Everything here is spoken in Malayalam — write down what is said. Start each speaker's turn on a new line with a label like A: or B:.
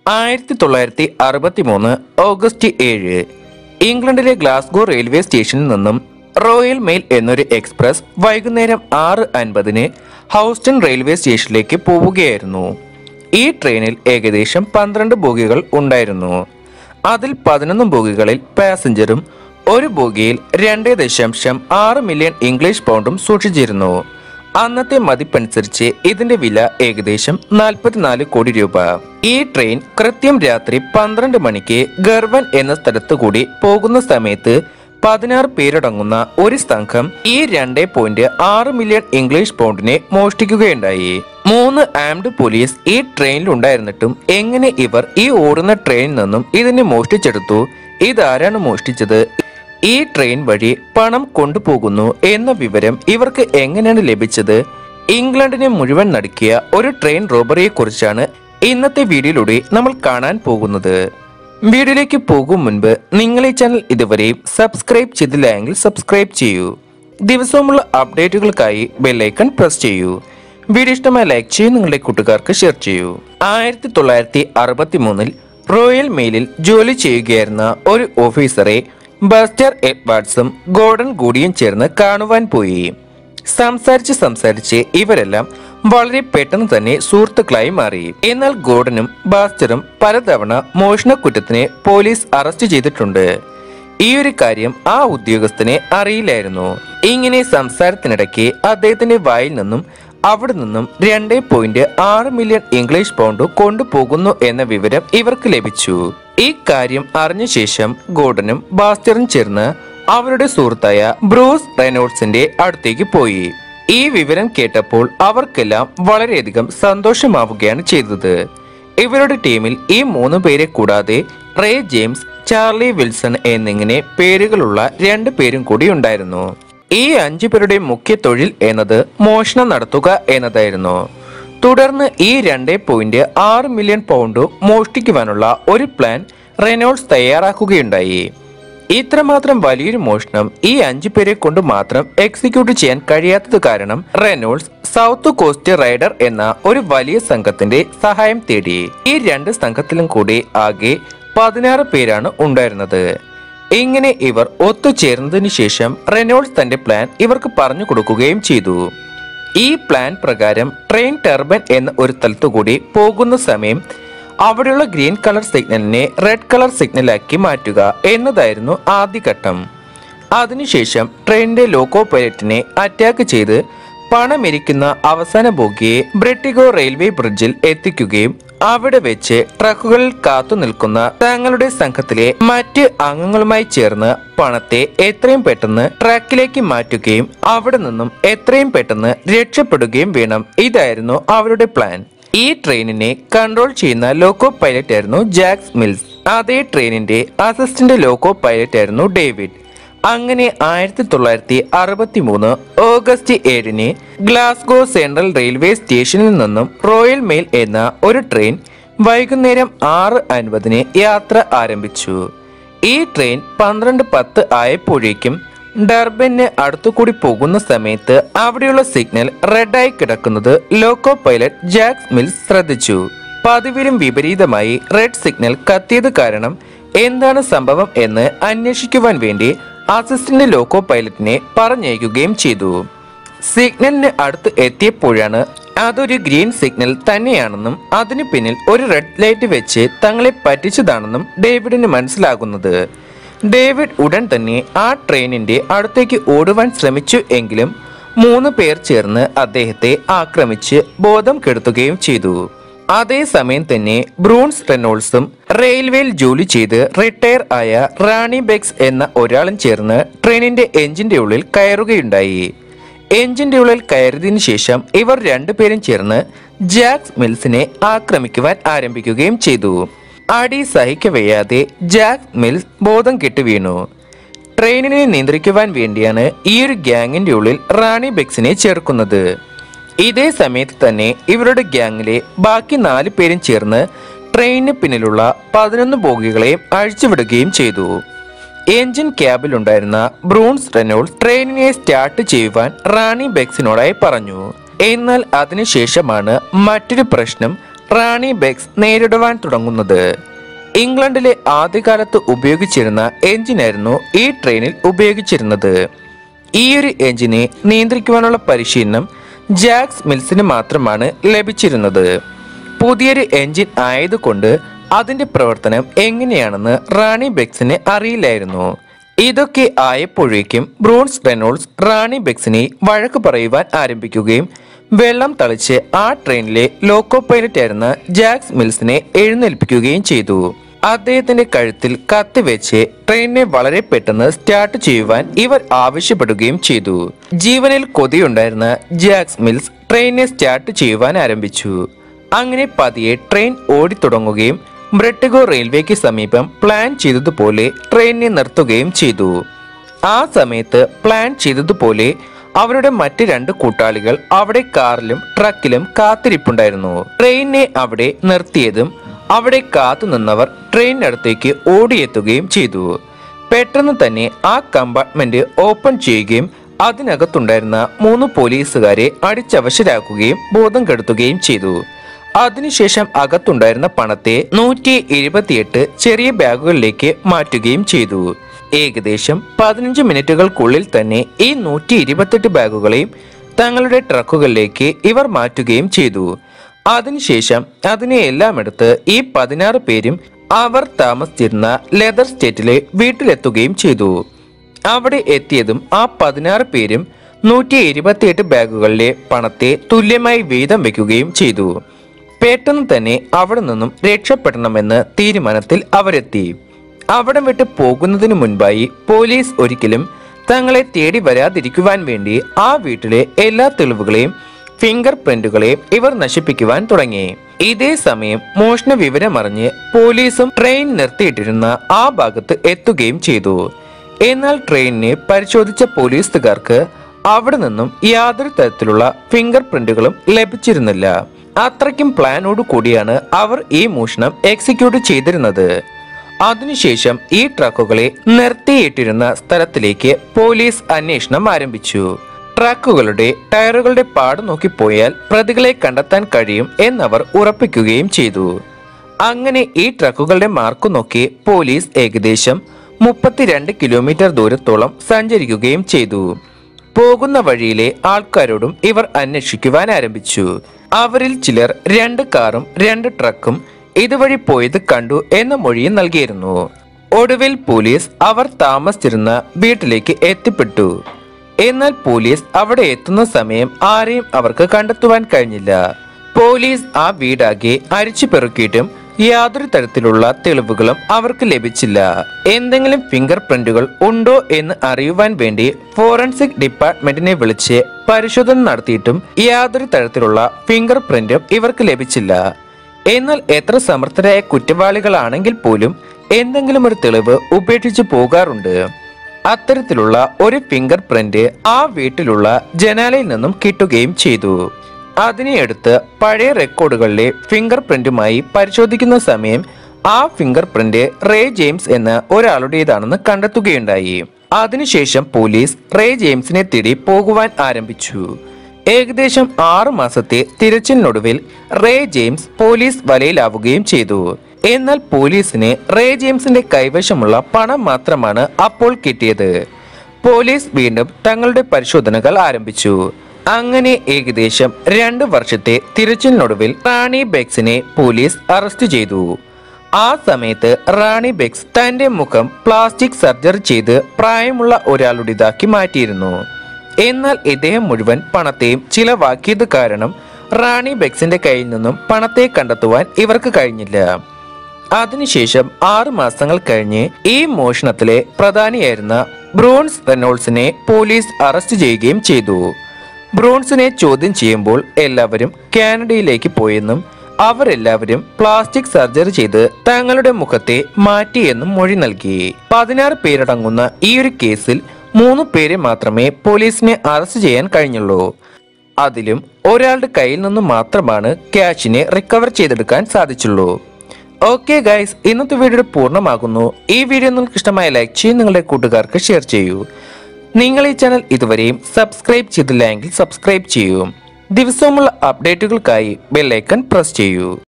A: ആയിരത്തി തൊള്ളായിരത്തി അറുപത്തി മൂന്ന് ഓഗസ്റ്റ് ഏഴ് ഇംഗ്ലണ്ടിലെ ഗ്ലാസ്ഗോ റെയിൽവേ സ്റ്റേഷനിൽ നിന്നും റോയൽ മെയിൽ എന്നൊരു എക്സ്പ്രസ് വൈകുന്നേരം ആറ് അൻപതിന് ഹൗസ്റ്റൺ റെയിൽവേ സ്റ്റേഷനിലേക്ക് പോവുകയായിരുന്നു ഈ ട്രെയിനിൽ ഏകദേശം പന്ത്രണ്ട് ബോഗികൾ ഉണ്ടായിരുന്നു അതിൽ പതിനൊന്ന് ബോഗികളിൽ പാസഞ്ചറും ഒരു ബോഗിയിൽ രണ്ട് ദശാംശം ആറ് മില്യൺ ഇംഗ്ലീഷ് പൗണ്ടും സൂക്ഷിച്ചിരുന്നു അന്നത്തെ മതിപ്പനുസരിച്ച് ഇതിന്റെ വില ഏകദേശം നാൽപ്പത്തിനാല് കോടി രൂപ ഈ ട്രെയിൻ കൃത്യം രാത്രി പന്ത്രണ്ട് മണിക്ക് ഗർവൻ എന്ന സ്ഥലത്തു കൂടി പോകുന്ന സമയത്ത് പതിനാറ് പേരടങ്ങുന്ന ഒരു സംഘം ഈ രണ്ട് പോയിന്റ് ആറ് മില്യൺ ഇംഗ്ലീഷ് പൗണ്ടിനെ മോഷ്ടിക്കുകയുണ്ടായി മൂന്ന് ആംഡ് പോലീസ് ഈ ട്രെയിനിൽ ഉണ്ടായിരുന്നിട്ടും എങ്ങനെ ഇവർ ഈ ഓടുന്ന ട്രെയിനിൽ നിന്നും ഇതിനെ മോഷ്ടിച്ചെടുത്തു ഇതാരാണ് മോഷ്ടിച്ചത് ഈ ട്രെയിൻ വഴി പണം കൊണ്ടുപോകുന്നു എന്ന വിവരം ഇവർക്ക് എങ്ങനെയാണ് ലഭിച്ചത് ഇംഗ്ലണ്ടിനെ മുഴുവൻ നടുക്കിയ ഒരു ട്രെയിൻ റോബറിയെ കുറിച്ചാണ് ഇന്നത്തെ വീഡിയോയിലൂടെ നമ്മൾ കാണാൻ പോകുന്നത് വീഡിയോയിലേക്ക് പോകും മുൻപ് നിങ്ങൾ ഈ ചാനൽ ഇതുവരെയും സബ്സ്ക്രൈബ് ചെയ്തില്ല എങ്കിൽ സബ്സ്ക്രൈബ് ചെയ്യൂ ദിവസവുമുള്ള അപ്ഡേറ്റുകൾക്കായി ബെല്ലൈക്കൺ പ്രസ് ചെയ്യൂ വീഡിയോ ഇഷ്ടമായ ലൈക്ക് ചെയ്യൂ നിങ്ങളുടെ കൂട്ടുകാർക്ക് ഷെയർ ചെയ്യൂ ആയിരത്തി തൊള്ളായിരത്തി അറുപത്തി മൂന്നിൽ റോയൽ മെയിലിൽ ജോലി ചെയ്യുകയായിരുന്ന ഒരു ഓഫീസറെ ബസ്റ്റർ എഡ്വാർഡ്സും ഗോർഡൻ ഗൂഡിയും ചേർന്ന് കാണുവാൻ പോയി സംസാരിച്ച് സംസാരിച്ച് ഇവരെല്ലാം വളരെ പെട്ടെന്ന് തന്നെ സുഹൃത്തുക്കളായി മാറി എന്നാൽ ഗോർഡനും ബാസ്റ്ററും പലതവണ മോഷണക്കുറ്റത്തിന് പോലീസ് അറസ്റ്റ് ചെയ്തിട്ടുണ്ട് ഈ ഒരു കാര്യം ആ ഉദ്യോഗസ്ഥനെ അറിയില്ലായിരുന്നു ഇങ്ങനെ സംസാരത്തിനിടയ്ക്ക് അദ്ദേഹത്തിന്റെ വായിൽ നിന്നും അവിടെ നിന്നും രണ്ടേ പോയിന്റ് ആറ് മില്യൺ ഇംഗ്ലീഷ് പൗണ്ട് കൊണ്ടുപോകുന്നു എന്ന വിവരം ഇവർക്ക് ലഭിച്ചു ഈ കാര്യം അറിഞ്ഞ ശേഷം ഗോർഡനും ബാസ്റ്ററും ചേർന്ന് അവരുടെ സുഹൃത്തായ ബ്രൂസ് റെനോൾഡ്സിന്റെ അടുത്തേക്ക് പോയി ഈ വിവരം കേട്ടപ്പോൾ അവർക്കെല്ലാം വളരെയധികം സന്തോഷമാവുകയാണ് ചെയ്തത് ഇവരുടെ ടീമിൽ ഈ മൂന്ന് പേരെ കൂടാതെ റേ ജെയിംസ് ചാർലി വിൽസൺ എന്നിങ്ങനെ പേരുകളുള്ള രണ്ട് പേരും കൂടി ഉണ്ടായിരുന്നു ഈ അഞ്ചു പേരുടെ മുഖ്യ തൊഴിൽ എന്നത് മോഷണം നടത്തുക എന്നതായിരുന്നു തുടർന്ന് ഈ രണ്ടേ പോയിന്റ് ആറ് മില്യൺ പൗണ്ട് മോഷ്ടിക്കുവാനുള്ള ഒരു പ്ലാൻ റെനോൾഡ്സ് തയ്യാറാക്കുകയുണ്ടായി ഇത്രമാത്രം വലിയൊരു മോഷണം ഈ അഞ്ചു പേരെ കൊണ്ട് മാത്രം എക്സിക്യൂട്ട് ചെയ്യാൻ കഴിയാത്തത് കാരണം റെനോൾഡ്സ് സൗത്ത് കോസ്റ്റ് റൈഡർ എന്ന ഒരു വലിയ സംഘത്തിന്റെ സഹായം തേടി ഈ രണ്ട് സംഘത്തിലും കൂടി ആകെ പതിനാറ് പേരാണ് ഉണ്ടായിരുന്നത് ഇങ്ങനെ ഇവർ ഒത്തുചേർന്നതിനു ശേഷം റെനോൾഡ്സ് തന്റെ പ്ലാൻ ഇവർക്ക് പറഞ്ഞു കൊടുക്കുകയും ചെയ്തു ഈ പ്ലാൻ പ്രകാരം ട്രെയിൻ ടർബൻ എന്ന ഒരു സ്ഥലത്തുകൂടി പോകുന്ന സമയം അവിടെയുള്ള ഗ്രീൻ കളർ സിഗ്നലിനെ റെഡ് കളർ സിഗ്നലാക്കി മാറ്റുക എന്നതായിരുന്നു ആദ്യഘട്ടം അതിനുശേഷം ട്രെയിനിന്റെ ലോക്കോ പൈലറ്റിനെ അറ്റാക്ക് ചെയ്ത് പണമിരിക്കുന്ന അവസാന ബോഗിയെ ബ്രിട്ടിഗോ റെയിൽവേ ബ്രിഡ്ജിൽ എത്തിക്കുകയും അവിടെ വെച്ച് ട്രക്കുകളിൽ കാത്തു നിൽക്കുന്ന തങ്ങളുടെ സംഘത്തിലെ മറ്റ് അംഗങ്ങളുമായി ചേർന്ന് പണത്തെ എത്രയും പെട്ടെന്ന് ട്രാക്കിലേക്ക് മാറ്റുകയും അവിടെ നിന്നും എത്രയും പെട്ടെന്ന് രക്ഷപ്പെടുകയും വേണം ഇതായിരുന്നു അവരുടെ പ്ലാൻ ഈ ട്രെയിനിനെ കൺട്രോൾ ചെയ്യുന്ന ലോക്കോ പൈലറ്റ് ആയിരുന്നു ജാക്സ് മിൽസ് അതേ ട്രെയിനിന്റെ അസിസ്റ്റന്റ് ലോക്കോ പൈലറ്റ് ആയിരുന്നു ഡേവിഡ് അങ്ങനെ ആയിരത്തി തൊള്ളായിരത്തി അറുപത്തി മൂന്ന് ഓഗസ്റ്റ് ഏഴിന് ഗ്ലാസ്ഗോ സെൻട്രൽ റെയിൽവേ സ്റ്റേഷനിൽ നിന്നും റോയൽ മെയിൽ എന്ന ഒരു ട്രെയിൻ വൈകുന്നേരം ആറ് അൻപതിന് യാത്ര ആരംഭിച്ചു ഈ ട്രെയിൻ പന്ത്രണ്ട് പത്ത് ആയപ്പോഴേക്കും ഡർബന് അടുത്തുകൂടി പോകുന്ന സമയത്ത് അവിടെയുള്ള സിഗ്നൽ റെഡായി കിടക്കുന്നത് ലോക്കോ പൈലറ്റ് ജാക്സ് മിൽസ് ശ്രദ്ധിച്ചു പതിവിലും വിപരീതമായി റെഡ് സിഗ്നൽ കത്തിയത് കാരണം എന്താണ് സംഭവം എന്ന് അന്വേഷിക്കുവാൻ വേണ്ടി അസിസ്റ്റന്റ് ലോക്കോ പൈലറ്റിനെ പറഞ്ഞയക്കുകയും ചെയ്തു സിഗ്നലിന് അടുത്ത് എത്തിയപ്പോഴാണ് അതൊരു ഗ്രീൻ സിഗ്നൽ തന്നെയാണെന്നും അതിനു പിന്നിൽ ഒരു റെഡ് ലൈറ്റ് വെച്ച് തങ്ങളെ പറ്റിച്ചതാണെന്നും ഡേവിഡിന് മനസ്സിലാകുന്നത് ഡേവിഡ് ഉടൻ തന്നെ ആ ട്രെയിനിന്റെ അടുത്തേക്ക് ഓടുവാൻ ശ്രമിച്ചു എങ്കിലും മൂന്ന് പേർ ചേർന്ന് അദ്ദേഹത്തെ ആക്രമിച്ച് ബോധം കെടുത്തുകയും ചെയ്തു അതേസമയം തന്നെ ബ്രൂൺസ് റെനോൾസും റെയിൽവേയിൽ ജോലി ചെയ്ത് റിട്ടയർ ആയ റാണി ബെക്സ് എന്ന ഒരാളും ചേർന്ന് ട്രെയിനിന്റെ എഞ്ചിന്റെ ഉള്ളിൽ കയറുകയുണ്ടായി എഞ്ചിന്റെ ഉള്ളിൽ കയറിയതിനു ശേഷം ഇവർ രണ്ടുപേരും ചേർന്ന് ജാക്സ് മിൽസിനെ ആക്രമിക്കുവാൻ ആരംഭിക്കുകയും ചെയ്തു അടി സഹിക്കവയ്യാതെ ജാക്ക് മിൽസ് ബോധം കെട്ടു വീണു ട്രെയിനിനെ നിയന്ത്രിക്കുവാൻ വേണ്ടിയാണ് ഈ ഒരു ഗ്യാങ്ങിന്റെ ഉള്ളിൽ റാണി ബെക്സിനെ ചേർക്കുന്നത് ഇതേ സമയത്ത് തന്നെ ഇവരുടെ ഗ്യാങ്ങിലെ ബാക്കി നാല് പേരും ചേർന്ന് ട്രെയിനിന് പിന്നിലുള്ള പതിനൊന്ന് ബോഗികളെയും അഴിച്ചുവിടുകയും ചെയ്തു എഞ്ചിൻ ക്യാബിലുണ്ടായിരുന്ന ബ്രൂൺസ് റെനോൾഡ് ട്രെയിനിനെ സ്റ്റാർട്ട് ചെയ്യുവാൻ റാണി ബെക്സിനോടായി പറഞ്ഞു എന്നാൽ അതിനുശേഷമാണ് മറ്റൊരു പ്രശ്നം റാണി ബെക്സ് നേരിടുവാൻ തുടങ്ങുന്നത് ഇംഗ്ലണ്ടിലെ ആദ്യകാലത്ത് ഉപയോഗിച്ചിരുന്ന എഞ്ചിനായിരുന്നു ഈ ട്രെയിനിൽ ഉപയോഗിച്ചിരുന്നത് ഈയൊരു എഞ്ചിനെ നിയന്ത്രിക്കുവാനുള്ള പരിശീലനം ജാക്സ് മിൽസിന് മാത്രമാണ് ലഭിച്ചിരുന്നത് പുതിയൊരു എഞ്ചിൻ ആയതുകൊണ്ട് അതിന്റെ പ്രവർത്തനം എങ്ങനെയാണെന്ന് റാണി ബെക്സിന് അറിയില്ലായിരുന്നു ഇതൊക്കെ ആയപ്പോഴേക്കും ബ്രൂൺസ് റെനോൾഡ്സ് റാണി ബെക്സിനെ വഴക്ക് പറയുവാൻ ആരംഭിക്കുകയും വെള്ളം തളിച്ച് ആ ട്രെയിനിലെ ലോക്കോ പൈലറ്റ് ആയിരുന്ന ജാക്സ് മിൽസിനെ എഴുന്നേൽപ്പിക്കുകയും ചെയ്തു അദ്ദേഹത്തിന്റെ കഴുത്തിൽ കത്തി വെച്ച് ട്രെയിനിനെ വളരെ പെട്ടെന്ന് സ്റ്റാർട്ട് ചെയ്യുവാൻ ഇവർ ആവശ്യപ്പെടുകയും ചെയ്തു ജീവനിൽ കൊതിയുണ്ടായിരുന്ന ജാക്സ് മിൽസ് ട്രെയിനിനെ സ്റ്റാർട്ട് ചെയ്യുവാൻ ആരംഭിച്ചു അങ്ങനെ പതിയെ ട്രെയിൻ ഓടിത്തുടങ്ങുകയും ബ്രെട്ടിഗോ റെയിൽവേക്ക് സമീപം പ്ലാൻ ചെയ്തതുപോലെ ട്രെയിനിനെ നിർത്തുകയും ചെയ്തു ആ സമയത്ത് പ്ലാൻ ചെയ്തതുപോലെ അവരുടെ മറ്റ് രണ്ട് കൂട്ടാളികൾ അവിടെ കാറിലും ട്രക്കിലും കാത്തിരിപ്പുണ്ടായിരുന്നു ട്രെയിനിനെ അവിടെ നിർത്തിയതും അവിടെ കാത്തു നിന്നവർ ട്രെയിനിനടുത്തേക്ക് ഓടിയെത്തുകയും ചെയ്തു പെട്ടെന്ന് തന്നെ ആ കമ്പാർട്ട്മെന്റ് ഓപ്പൺ ചെയ്യുകയും അതിനകത്തുണ്ടായിരുന്ന മൂന്ന് പോലീസുകാരെ അടിച്ചവശരാക്കുകയും ബോധം കെടുത്തുകയും ചെയ്തു അതിനുശേഷം അകത്തുണ്ടായിരുന്ന പണത്തെ നൂറ്റി ഇരുപത്തിയെട്ട് ചെറിയ ബാഗുകളിലേക്ക് മാറ്റുകയും ചെയ്തു ഏകദേശം പതിനഞ്ച് മിനിറ്റുകൾക്കുള്ളിൽ തന്നെ ഈ നൂറ്റി ഇരുപത്തെട്ട് ബാഗുകളെയും തങ്ങളുടെ ട്രക്കുകളിലേക്ക് ഇവർ മാറ്റുകയും ചെയ്തു അതിനുശേഷം അതിനെ എല്ലാം എടുത്ത് ഈ പതിനാറ് പേരും അവർ താമസിച്ചിരുന്ന ലെതർ സ്റ്റേറ്റിലെ വീട്ടിലെത്തുകയും ചെയ്തു അവിടെ എത്തിയതും ആ പതിനാറ് പേരും നൂറ്റി ഇരുപത്തിയെട്ട് ബാഗുകളിലെ പണത്തെ തുല്യമായി വീതം വെക്കുകയും ചെയ്തു പെട്ടെന്ന് തന്നെ അവിടെ നിന്നും രക്ഷപ്പെടണമെന്ന് തീരുമാനത്തിൽ അവരെത്തി അവിടം വിട്ട് പോകുന്നതിനു മുൻപായി പോലീസ് ഒരിക്കലും തങ്ങളെ തേടി വരാതിരിക്കുവാൻ വേണ്ടി ആ വീട്ടിലെ എല്ലാ തെളിവുകളെയും ഫിംഗർ പ്രിന്റുകളെയും ഇവർ നശിപ്പിക്കുവാൻ തുടങ്ങി ഇതേ സമയം മോഷണ വിവരമറിഞ്ഞ് പോലീസും ട്രെയിൻ നിർത്തിയിട്ടിരുന്ന ആ ഭാഗത്ത് എത്തുകയും ചെയ്തു എന്നാൽ ട്രെയിനിനെ പരിശോധിച്ച പോലീസുകാർക്ക് അവിടെ നിന്നും യാതൊരു തരത്തിലുള്ള ഫിംഗർ പ്രിന്റുകളും ലഭിച്ചിരുന്നില്ല അത്രയ്ക്കും പ്ലാനോട് കൂടിയാണ് അവർ ഈ മോഷണം എക്സിക്യൂട്ട് ചെയ്തിരുന്നത് അതിനുശേഷം ഈ ട്രക്കുകളെ നിർത്തിയിട്ടിരുന്ന സ്ഥലത്തിലേക്ക് പോലീസ് അന്വേഷണം ആരംഭിച്ചു ട്രക്കുകളുടെ ടയറുകളുടെ പാട് നോക്കിപ്പോയാൽ പ്രതികളെ കണ്ടെത്താൻ കഴിയും എന്നവർ ഉറപ്പിക്കുകയും ചെയ്തു അങ്ങനെ ഈ ട്രക്കുകളുടെ മാർക്ക് നോക്കി പോലീസ് ഏകദേശം മുപ്പത്തിരണ്ട് കിലോമീറ്റർ ദൂരത്തോളം സഞ്ചരിക്കുകയും ചെയ്തു പോകുന്ന വഴിയിലെ ആൾക്കാരോടും ഇവർ അന്വേഷിക്കുവാൻ ആരംഭിച്ചു അവരിൽ ചിലർ രണ്ട് കാറും രണ്ട് ട്രക്കും ഇതുവഴി പോയത് കണ്ടു എന്ന മൊഴിയും നൽകിയിരുന്നു ഒടുവിൽ പോലീസ് അവർ താമസിച്ചിരുന്ന വീട്ടിലേക്ക് എത്തിപ്പെട്ടു എന്നാൽ പോലീസ് അവിടെ എത്തുന്ന സമയം ആരെയും അവർക്ക് കണ്ടെത്തുവാൻ കഴിഞ്ഞില്ല പോലീസ് ആ വീടാകെ അരിച്ചു പെറുക്കിയിട്ടും യാതൊരു തരത്തിലുള്ള തെളിവുകളും അവർക്ക് ലഭിച്ചില്ല എന്തെങ്കിലും ഫിംഗർ പ്രിന്റുകൾ ഉണ്ടോ എന്ന് അറിയുവാൻ വേണ്ടി ഫോറൻസിക് ഡിപ്പാർട്ട്മെന്റിനെ വിളിച്ച് പരിശോധന നടത്തിയിട്ടും യാതൊരു തരത്തിലുള്ള ഫിംഗർ പ്രിന്റും ഇവർക്ക് ലഭിച്ചില്ല എന്നാൽ എത്ര സമർത്ഥരായ കുറ്റവാളികളാണെങ്കിൽ പോലും എന്തെങ്കിലും ഒരു തെളിവ് ഉപേക്ഷിച്ചു പോകാറുണ്ട് അത്തരത്തിലുള്ള ഒരു ഫിംഗർ പ്രിന്റ് ആ വീട്ടിലുള്ള ജനാലയിൽ നിന്നും കിട്ടുകയും ചെയ്തു അതിനെ എടുത്ത് പഴയ റെക്കോർഡുകളിലെ ഫിംഗർ പ്രിന്റുമായി പരിശോധിക്കുന്ന സമയം ആ ഫിംഗർ പ്രിന്റ് റേ ജെയിംസ് എന്ന ഒരാളുടേതാണെന്ന് കണ്ടെത്തുകയുണ്ടായി അതിനുശേഷം പോലീസ് റേ ജെയിംസിനെ തേടി പോകുവാൻ ആരംഭിച്ചു ഏകദേശം ആറു മാസത്തെ തിരച്ചിലിനൊടുവിൽ റേ ജെയിംസ് പോലീസ് വലയിലാവുകയും ചെയ്തു എന്നാൽ പോലീസിന് റേ ജെയിംസിന്റെ കൈവശമുള്ള പണം മാത്രമാണ് അപ്പോൾ കിട്ടിയത് പോലീസ് വീണ്ടും തങ്ങളുടെ പരിശോധനകൾ ആരംഭിച്ചു അങ്ങനെ ഏകദേശം രണ്ട് വർഷത്തെ തിരച്ചിലിനൊടുവിൽ റാണി ബെക്സിനെ പോലീസ് അറസ്റ്റ് ചെയ്തു ആ സമയത്ത് റാണി ബെക്സ് തന്റെ മുഖം പ്ലാസ്റ്റിക് സർജറി ചെയ്ത് പ്രായമുള്ള ഒരാളുടേതാക്കി മാറ്റിയിരുന്നു എന്നാൽ ഇദ്ദേഹം മുഴുവൻ പണത്തെയും ചിലവാക്കിയത് കാരണം റാണി ബെക്സിന്റെ കയ്യിൽ നിന്നും പണത്തെ കണ്ടെത്തുവാൻ ഇവർക്ക് കഴിഞ്ഞില്ല അതിനുശേഷം ആറ് മാസങ്ങൾ കഴിഞ്ഞ് ഈ മോഷണത്തിലെ പ്രധാനിയായിരുന്ന ബ്രോൺസ് റെനോൾസിനെ പോലീസ് അറസ്റ്റ് ചെയ്യുകയും ചെയ്തു ബ്രോൺസിനെ ചോദ്യം ചെയ്യുമ്പോൾ എല്ലാവരും കാനഡയിലേക്ക് പോയെന്നും അവരെല്ലാവരും പ്ലാസ്റ്റിക് സർജറി ചെയ്ത് തങ്ങളുടെ മുഖത്തെ മാറ്റിയെന്നും മൊഴി നൽകി പതിനാറ് പേരടങ്ങുന്ന ഈ ഒരു കേസിൽ മൂന്ന് പേരെ മാത്രമേ പോലീസിനെ അറസ്റ്റ് ചെയ്യാൻ കഴിഞ്ഞുള്ളൂ അതിലും ഒരാളുടെ കയ്യിൽ നിന്ന് മാത്രമാണ് ക്യാഷിനെ റിക്കവർ ചെയ്തെടുക്കാൻ സാധിച്ചുള്ളൂ ഓക്കെ ഗൈസ് ഇന്നത്തെ വീഡിയോ പൂർണ്ണമാകുന്നു ഈ വീഡിയോ നിങ്ങൾക്ക് ഇഷ്ടമായ ലൈക്ക് ചെയ്യും നിങ്ങളുടെ കൂട്ടുകാർക്ക് ഷെയർ ചെയ്യൂ നിങ്ങൾ ഈ ചാനൽ ഇതുവരെയും സബ്സ്ക്രൈബ് ചെയ്തില്ല എങ്കിൽ സബ്സ്ക്രൈബ് ചെയ്യൂ ദിവസവുമുള്ള അപ്ഡേറ്റുകൾക്കായി ബെല്ലൈക്കൺ പ്രസ് ചെയ്യൂ